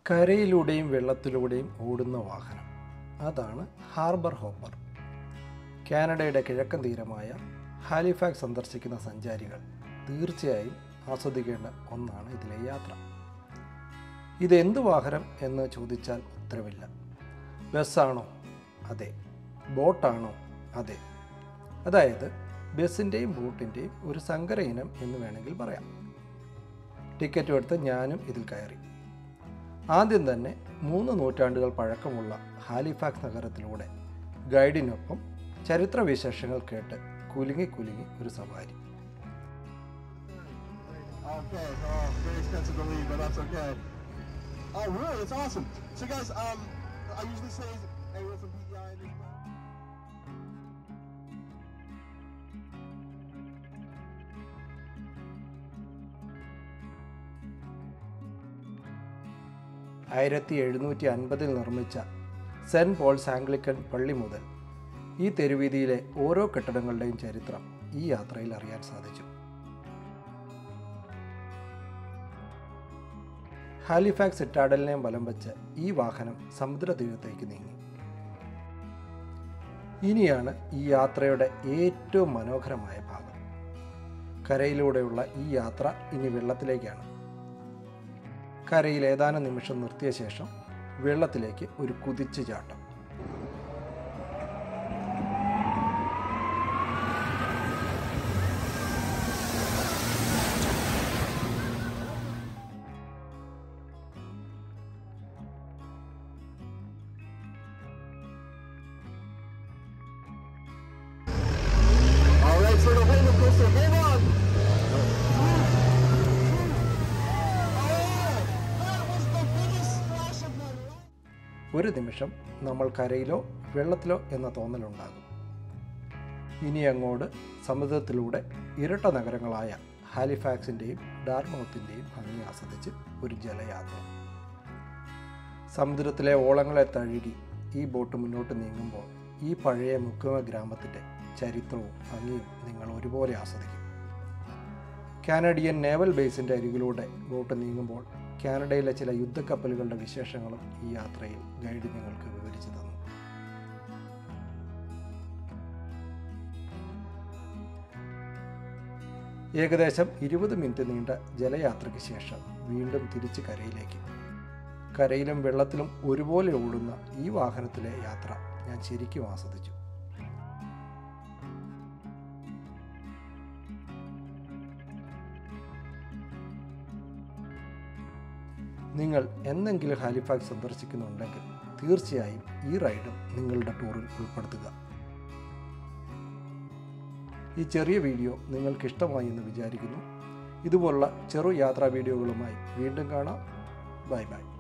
കരയിലൂടെയും വെള്ളത്തിലൂടെയും ഓടുന്ന വാഹനം അതാണ് ഹാർബർ ഹോപ്പർ കാനഡയുടെ കിഴക്കൻ തീരമായ ഹാലിഫാക്സ് സന്ദർശിക്കുന്ന സഞ്ചാരികൾ തീർച്ചയായും ആസ്വദിക്കേണ്ട ഒന്നാണ് ഇതിലെ യാത്ര ഇത് എന്ത് വാഹനം എന്ന് ചോദിച്ചാൽ ഉത്തരവില്ല ബസ്സാണോ അതെ ബോട്ടാണോ അതെ അതായത് ബസ്സിൻ്റെയും ബോട്ടിൻ്റെയും ഒരു സങ്കര ഇനം എന്ന് വേണമെങ്കിൽ പറയാം ടിക്കറ്റും എടുത്ത് ഞാനും ഇതിൽ കയറി ആദ്യം തന്നെ മൂന്ന് നൂറ്റാണ്ടുകൾ പഴക്കമുള്ള ഹാലിഫാക്സ് നഗരത്തിലൂടെ ഗൈഡിനൊപ്പം ചരിത്ര വിശേഷങ്ങൾ കേട്ട് കുലുങ്ങി കുലുങ്ങി ഒരു സവാരി Okay, oh, very expensive to leave, but that's okay. Oh, really? That's awesome. So, guys, um, I usually say anywhere from PEI and this. ആയിരത്തി എഴുന്നൂറ്റി അൻപതിൽ നിർമ്മിച്ച സെൻറ്റ് പോൾസ് ആംഗ്ലിക്കൻ പള്ളി മുതൽ ഈ തെരുവീതിയിലെ ഓരോ കെട്ടിടങ്ങളുടെയും ചരിത്രം ഈ യാത്രയിൽ അറിയാൻ സാധിച്ചു ഹാലിഫാക്സ് സിറ്റാഡലിനെ വലം വെച്ച് ഈ വാഹനം സമുദ്രതീരത്തേക്ക് നീങ്ങി ഇനിയാണ് ഈ യാത്രയുടെ ഏറ്റവും മനോഹരമായ ഭാഗം കരയിലൂടെയുള്ള ഈ യാത്ര ഇനി വെള്ളത്തിലേക്കാണ് കരയിൽ ഏതാനും നിമിഷം നിർത്തിയ ശേഷം വെള്ളത്തിലേക്ക് ഒരു കുതിച്ചു ചാട്ടം All right, so the roller coaster, hold on. Oh, that was the biggest splash of my life. ഒരു നിമിഷം നമ്മൾ കരയിലോ വെള്ളത്തിലോ എന്ന തോന്നലുണ്ടാകും ഇനി അങ്ങോട്ട് സമുദ്രത്തിലൂടെ ഇരട്ട നഗരങ്ങളായ ഹാലിഫാക്സിൻ്റെയും ഡാർമൗത്തിൻ്റെയും ഭംഗി ആസ്വദിച്ച് ഒരു ജലയാത്ര സമുദ്രത്തിലെ ഓളങ്ങളെ തഴുകി ഈ ബോട്ട് മുന്നോട്ട് നീങ്ങുമ്പോൾ ഈ പഴയ മുക്കുമ ഗ്രാമത്തിൻ്റെ ചരിത്രവും ഭംഗിയും നിങ്ങൾ ഒരുപോലെ ആസ്വദിക്കും കാനഡിയൻ നേവൽ ബേസിൻ്റെ അരികിലൂടെ ബോട്ട് നീങ്ങുമ്പോൾ കാനഡയിലെ ചില യുദ്ധക്കപ്പലുകളുടെ വിശേഷങ്ങളും ഈ യാത്രയിൽ ഗൈഡ് നിങ്ങൾക്ക് വിവരിച്ചു തന്നു ഏകദേശം ഇരുപത് മിനിറ്റ് നീണ്ട ജലയാത്രയ്ക്ക് ശേഷം വീണ്ടും തിരിച്ച് കരയിലേക്ക് കരയിലും വെള്ളത്തിലും ഒരുപോലെ ഓടുന്ന ഈ വാഹനത്തിലെ യാത്ര ഞാൻ ശരിക്കും ആസ്വദിച്ചു നിങ്ങൾ എന്നെങ്കിലും ഹാലിഫാക്സ് സന്ദർശിക്കുന്നുണ്ടെങ്കിൽ തീർച്ചയായും ഈ റൈഡും നിങ്ങളുടെ ടൂറിൽ ഉൾപ്പെടുത്തുക ഈ ചെറിയ വീഡിയോ നിങ്ങൾക്ക് ഇഷ്ടമായി എന്ന് വിചാരിക്കുന്നു ഇതുപോലുള്ള ചെറു യാത്രാ വീഡിയോകളുമായി വീണ്ടും കാണാം ബൈ ബൈ